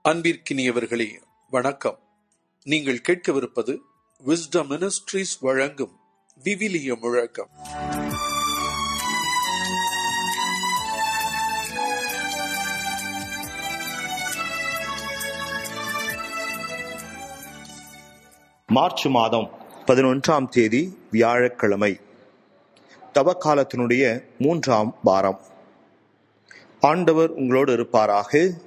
அன்பிற்கினியவர்களே வணக்கம் நீங்கள் கேட்கவிருப்பது விஸ்டம் மினிஸ்ட்ரீஸ் வழங்கும் விவிலிய முழக்கம் மார்ச் மாதம் பதினொன்றாம் தேதி வியாழக்கிழமை தவக்காலத்தினுடைய மூன்றாம் வாரம் ஆண்டவர் உங்களோடு இருப்பாராக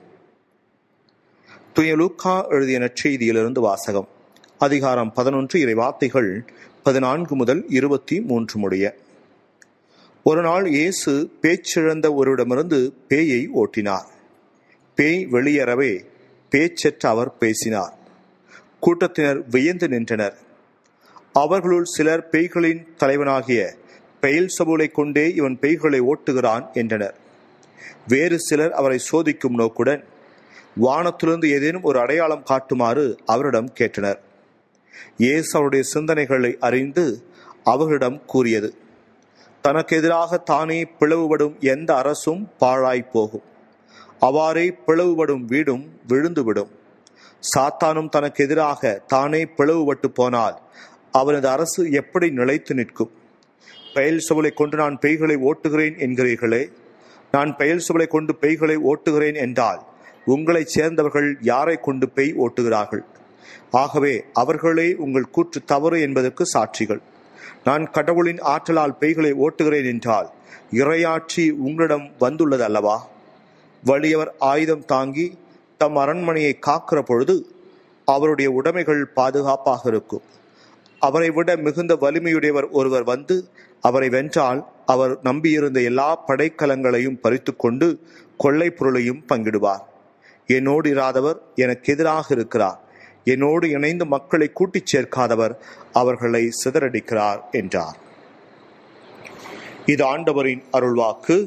துய லூக்கா எழுதிய நற்செய்தியிலிருந்து வாசகம் அதிகாரம் பதினொன்று இறை வார்த்தைகள் பதினான்கு முதல் இருபத்தி மூன்று முடிய ஒரு நாள் இயேசு பேச்சிழந்த ஒருவரிடமிருந்து பேயை ஓட்டினார் பேய் வெளியேறவே பேச்சற்ற அவர் பேசினார் கூட்டத்தினர் வியந்து நின்றனர் அவர்களுள் சிலர் பேய்களின் தலைவனாகிய பெயல் சபூலை கொண்டே இவன் பேய்களை ஓட்டுகிறான் என்றனர் வேறு சிலர் அவரை சோதிக்கும் நோக்குடன் வானத்திலிருந்து ஏதேனும் ஒரு அடையாளம் காட்டுமாறு அவரிடம் கேட்டனர் இயேசு அவருடைய சிந்தனைகளை அறிந்து அவர்களிடம் கூறியது தனக்கு எதிராக தானே பிளவுபடும் எந்த அரசும் பாழாய் போகும் அவ்வாறே பிளவுபடும் வீடும் விழுந்துவிடும் சாத்தானும் தனக்கு எதிராக தானே பிளவுபட்டு போனால் அவனது அரசு எப்படி நிலைத்து நிற்கும் பெயல் சுவலை கொண்டு நான் பெய்களை ஓட்டுகிறேன் என்கிறீர்களே நான் பெயல் சுவலை கொண்டு பெய்களை ஓட்டுகிறேன் என்றால் உங்களைச் சேர்ந்தவர்கள் யாரை கொண்டு பெய் ஓட்டுகிறார்கள் ஆகவே அவர்களே உங்கள் கூற்று தவறு என்பதற்கு சாட்சிகள் நான் கடவுளின் ஆற்றலால் பெய்களை ஓட்டுகிறேன் என்றால் இறையாட்சி உங்களிடம் வந்துள்ளது அல்லவா வலியவர் ஆயுதம் தாங்கி தம் அரண்மனையை காக்கிற பொழுது அவருடைய உடைமைகள் பாதுகாப்பாக இருக்கும் அவரை விட மிகுந்த வலிமையுடையவர் ஒருவர் வந்து அவரை வென்றால் அவர் நம்பியிருந்த எல்லா படைக்கலங்களையும் பறித்து கொண்டு கொள்ளை பொருளையும் பங்கிடுவார் என்னோடு இராதவர் எனக்கு எதிராக இருக்கிறார் என்னோடு இணைந்து மக்களை கூட்டிச் சேர்க்காதவர் அவர்களை சிதறடிக்கிறார் என்றார் இது ஆண்டவரின் அருள்வாக்கு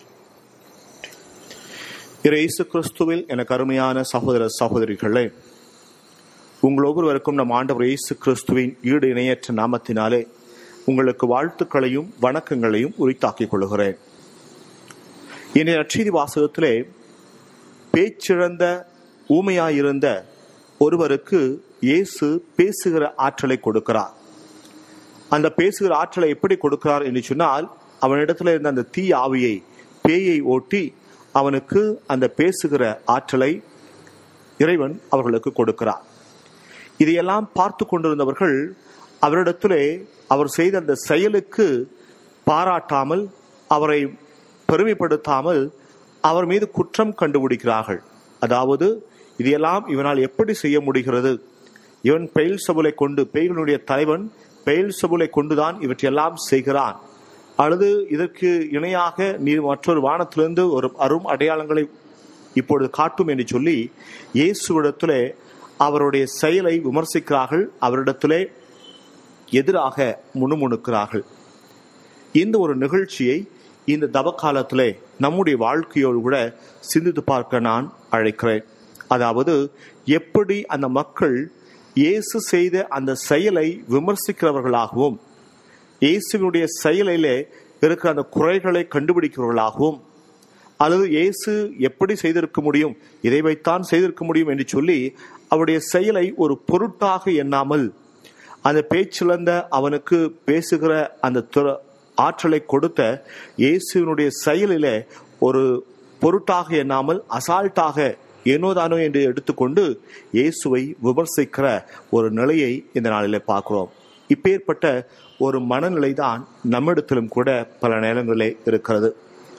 இயேசு கிறிஸ்துவில் எனக்கு அருமையான சகோதர சகோதரிகளே உங்கள் ஒவ்வொருவருக்கும் நம் ஆண்டவர் இயேசு கிறிஸ்துவின் ஈடு இணையற்ற நாமத்தினாலே உங்களுக்கு வாழ்த்துக்களையும் வணக்கங்களையும் உரித்தாக்கிக் கொள்கிறேன் இன்றைய நற்செய்தி வாசகத்திலே பேச்சிழந்த ஊமையாயிருந்த ஒருவருக்கு இயேசு பேசுகிற ஆற்றலை கொடுக்கிறார் அந்த பேசுகிற ஆற்றலை எப்படி கொடுக்கிறார் என்று சொன்னால் அவனிடத்துல இருந்த அந்த தீ ஆவியை பேயை ஓட்டி அவனுக்கு அந்த பேசுகிற ஆற்றலை இறைவன் அவர்களுக்கு கொடுக்கிறார் இதையெல்லாம் பார்த்து கொண்டிருந்தவர்கள் அவரிடத்திலே அவர் செய்த அந்த செயலுக்கு பாராட்டாமல் அவரை பெருமைப்படுத்தாமல் அவர் மீது குற்றம் கண்டுபிடிக்கிறார்கள் அதாவது இதையெல்லாம் இவனால் எப்படி செய்ய முடிகிறது இவன் பெயில் சபுலை கொண்டு பெய்களுடைய தலைவன் பெயில் சபுலை கொண்டுதான் இவற்றையெல்லாம் செய்கிறான் அல்லது இதற்கு இணையாக நீ மற்றொரு வானத்திலிருந்து ஒரு அரும் அடையாளங்களை இப்பொழுது காட்டும் என்று சொல்லி இயேசுவிடத்திலே அவருடைய செயலை விமர்சிக்கிறார்கள் அவரிடத்திலே எதிராக முணுமுணுக்கிறார்கள் இந்த ஒரு நிகழ்ச்சியை இந்த தவக்காலத்திலே நம்முடைய வாழ்க்கையோடு கூட சிந்தித்து பார்க்க நான் அழைக்கிறேன் அதாவது எப்படி அந்த மக்கள் இயேசு செய்த அந்த செயலை விமர்சிக்கிறவர்களாகவும் இயேசுவினுடைய செயலிலே இருக்கிற அந்த குறைகளை கண்டுபிடிக்கிறவர்களாகவும் அல்லது இயேசு எப்படி செய்திருக்க முடியும் இதை வைத்தான் செய்திருக்க முடியும் என்று சொல்லி அவருடைய செயலை ஒரு பொருட்டாக எண்ணாமல் அந்த பேச்சிழந்த அவனுக்கு பேசுகிற அந்த ஆற்றலை கொடுத்த இயேசுவினுடைய செயலிலே ஒரு பொருட்டாக எண்ணாமல் அசால்ட்டாக ஏனோதானோ என்று எடுத்துக்கொண்டு இயேசுவை விமர்சிக்கிற ஒரு நிலையை இந்த நாளிலே பார்க்கிறோம் இப்பேற்பட்ட ஒரு மனநிலை தான் நம்மிடத்திலும் கூட பல நேரங்களிலே இருக்கிறது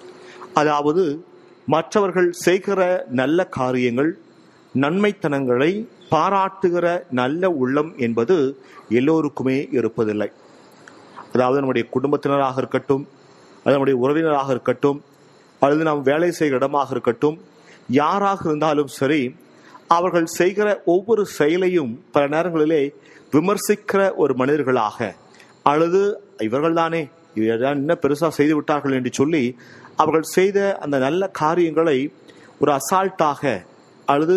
அதாவது மற்றவர்கள் செய்கிற நல்ல காரியங்கள் நன்மைத்தனங்களை பாராட்டுகிற நல்ல உள்ளம் என்பது எல்லோருக்குமே இருப்பதில்லை அதாவது நம்முடைய குடும்பத்தினராக இருக்கட்டும் அது நம்முடைய உறவினராக இருக்கட்டும் அல்லது நாம் வேலை செய்கிற இடமாக இருக்கட்டும் யாராக இருந்தாலும் சரி அவர்கள் செய்கிற ஒவ்வொரு செயலையும் பல நேரங்களிலே விமர்சிக்கிற ஒரு மனிதர்களாக அல்லது இவர்கள் தானே இவர்தான் என்ன பெருசாக செய்து விட்டார்கள் என்று சொல்லி அவர்கள் செய்த அந்த நல்ல காரியங்களை ஒரு அசால்ட்டாக அல்லது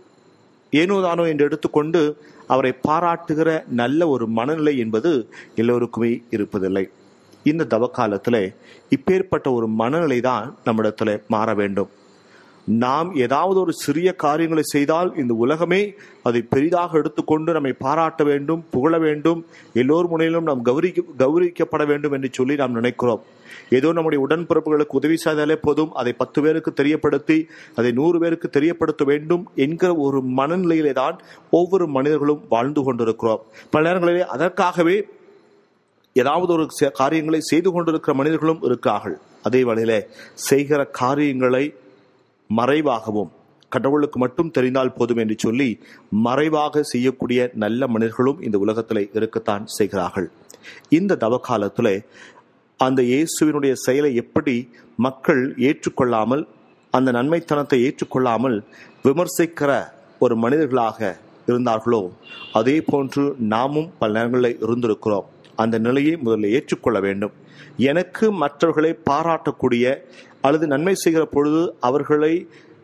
ஏனோதானோ என்று எடுத்துக்கொண்டு அவரை பாராட்டுகிற நல்ல ஒரு மனநிலை என்பது எல்லோருக்குமே இருப்பதில்லை இந்த தவக்காலத்தில் இப்பேற்பட்ட ஒரு மனநிலை தான் நம்மிடத்தில் மாற வேண்டும் நாம் ஏதாவது ஒரு சிறிய காரியங்களை செய்தால் இந்த உலகமே அதை பெரிதாக எடுத்துக்கொண்டு நம்மை பாராட்ட வேண்டும் புகழ வேண்டும் எல்லோர் முனையிலும் நாம் கௌரிக்க கௌரவிக்கப்பட வேண்டும் என்று சொல்லி நாம் நினைக்கிறோம் ஏதோ நம்முடைய உடன்பிறப்புகளுக்கு உதவி செய்தாலே போதும் அதை பத்து பேருக்கு தெரியப்படுத்தி அதை நூறு பேருக்கு தெரியப்படுத்த வேண்டும் என்கிற ஒரு மனநிலையிலே தான் ஒவ்வொரு மனிதர்களும் வாழ்ந்து கொண்டிருக்கிறோம் பல நேரங்களிலே அதற்காகவே ஏதாவது ஒரு செ- காரியங்களை செய்து கொண்டிருக்கிற மனிதர்களும் இருக்கிறார்கள் அதே வேளையிலே செய்கிற காரியங்களை மறைவாகவும் கடவுளுக்கு மட்டும் தெரிந்தால் போதும் என்று சொல்லி மறைவாக செய்யக்கூடிய நல்ல மனிதர்களும் இந்த உலகத்திலே இருக்கத்தான் செய்கிறார்கள் இந்த தவ காலத்திலே அந்த இயேசுவினுடைய செயலை எப்படி மக்கள் ஏற்றுக்கொள்ளாமல் அந்த நன்மைத்தனத்தை ஏற்றுக்கொள்ளாமல் விமர்சிக்கிற ஒரு மனிதர்களாக இருந்தார்களோ அதே போன்று நாமும் பல நேரங்களில் இருந்திருக்கிறோம் அந்த நிலையை முதல்ல ஏற்றுக்கொள்ள வேண்டும் எனக்கு மற்றவர்களை பாராட்டக்கூடிய அல்லது நன்மை செய்கிற பொழுது அவர்களை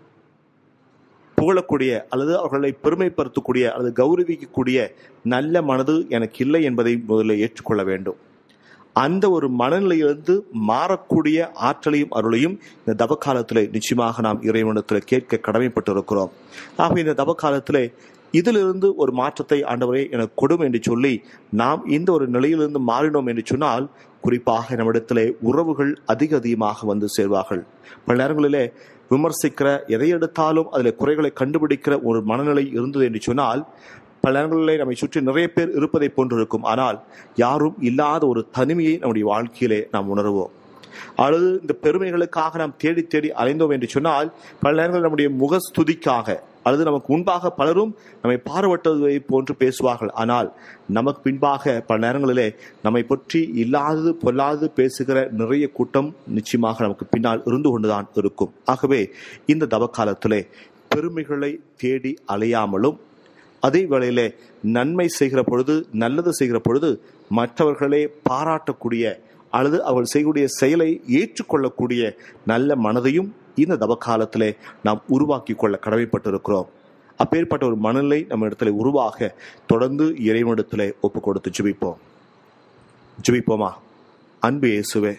புகழக்கூடிய அல்லது அவர்களை பெருமைப்படுத்தக்கூடிய அல்லது கௌரவிக்கக்கூடிய நல்ல மனது எனக்கு இல்லை என்பதை முதல்ல ஏற்றுக்கொள்ள வேண்டும் அந்த ஒரு மனநிலையிலிருந்து மாறக்கூடிய ஆற்றலையும் அருளையும் இந்த தவ காலத்திலே நிச்சயமாக நாம் இறைவனத்தில் கேட்க கடமைப்பட்டிருக்கிறோம் ஆக இந்த தவ காலத்திலே இதிலிருந்து ஒரு மாற்றத்தை ஆண்டவரே எனக்கு கொடும் என்று சொல்லி நாம் இந்த ஒரு நிலையிலிருந்து மாறினோம் என்று சொன்னால் குறிப்பாக நம்மிடத்திலே உறவுகள் அதிக அதிகமாக வந்து சேர்வார்கள் பல நேரங்களிலே விமர்சிக்கிற எதை எடுத்தாலும் அதில் குறைகளை கண்டுபிடிக்கிற ஒரு மனநிலை இருந்தது என்று சொன்னால் பல நேரங்களிலே நம்மை சுற்றி நிறைய பேர் இருப்பதை போன்று இருக்கும் ஆனால் யாரும் இல்லாத ஒரு தனிமையை நம்முடைய வாழ்க்கையிலே நாம் உணர்வோம் அல்லது இந்த பெருமைகளுக்காக நாம் தேடி தேடி அலைந்தோம் என்று சொன்னால் பல நேரங்களில் நம்முடைய முகஸ்துதிக்காக அல்லது நமக்கு முன்பாக பலரும் நம்மை பாராட்டுவதை போன்று பேசுவார்கள் ஆனால் நமக்கு பின்பாக பல நேரங்களிலே நம்மை பற்றி இல்லாதது பொல்லாதது பேசுகிற நிறைய கூட்டம் நிச்சயமாக நமக்கு பின்னால் இருந்து கொண்டுதான் இருக்கும் ஆகவே இந்த தவ காலத்திலே பெருமைகளை தேடி அலையாமலும் அதே வேளையிலே நன்மை செய்கிற பொழுது நல்லது செய்கிற பொழுது மற்றவர்களே பாராட்டக்கூடிய அல்லது அவர்கள் செய்யக்கூடிய செயலை ஏற்றுக்கொள்ளக்கூடிய நல்ல மனதையும் இந்த தவக்காலத்திலே நாம் உருவாக்கி கொள்ள கடமைப்பட்டிருக்கிறோம் அப்பேற்பட்ட ஒரு மனநிலை நம்ம இடத்துல உருவாக தொடர்ந்து இறைவனிடத்திலே ஒப்பு கொடுத்து ஜெபிப்போம் ஜெபிப்போமா அன்பு இயேசுவே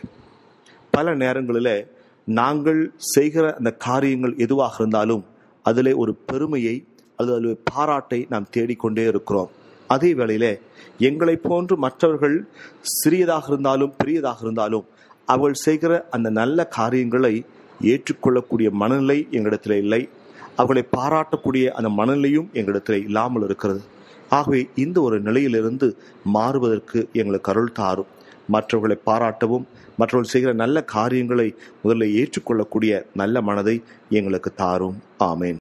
பல நேரங்களிலே நாங்கள் செய்கிற அந்த காரியங்கள் எதுவாக இருந்தாலும் அதிலே ஒரு பெருமையை அல்லது அதில் பாராட்டை நாம் தேடிக்கொண்டே இருக்கிறோம் அதே வேளையிலே எங்களை போன்று மற்றவர்கள் சிறியதாக இருந்தாலும் பெரியதாக இருந்தாலும் அவர்கள் செய்கிற அந்த நல்ல காரியங்களை ஏற்றுக்கொள்ளக்கூடிய மனநிலை எங்களிடத்தில் இல்லை அவர்களை பாராட்டக்கூடிய அந்த மனநிலையும் எங்களிடத்தில் இல்லாமல் இருக்கிறது ஆகவே இந்த ஒரு நிலையிலிருந்து மாறுவதற்கு எங்களுக்கு அருள் தாரும் மற்றவர்களை பாராட்டவும் மற்றவர்கள் செய்கிற நல்ல காரியங்களை முதல்ல ஏற்றுக்கொள்ளக்கூடிய நல்ல மனதை எங்களுக்கு தாரும் ஆமேன்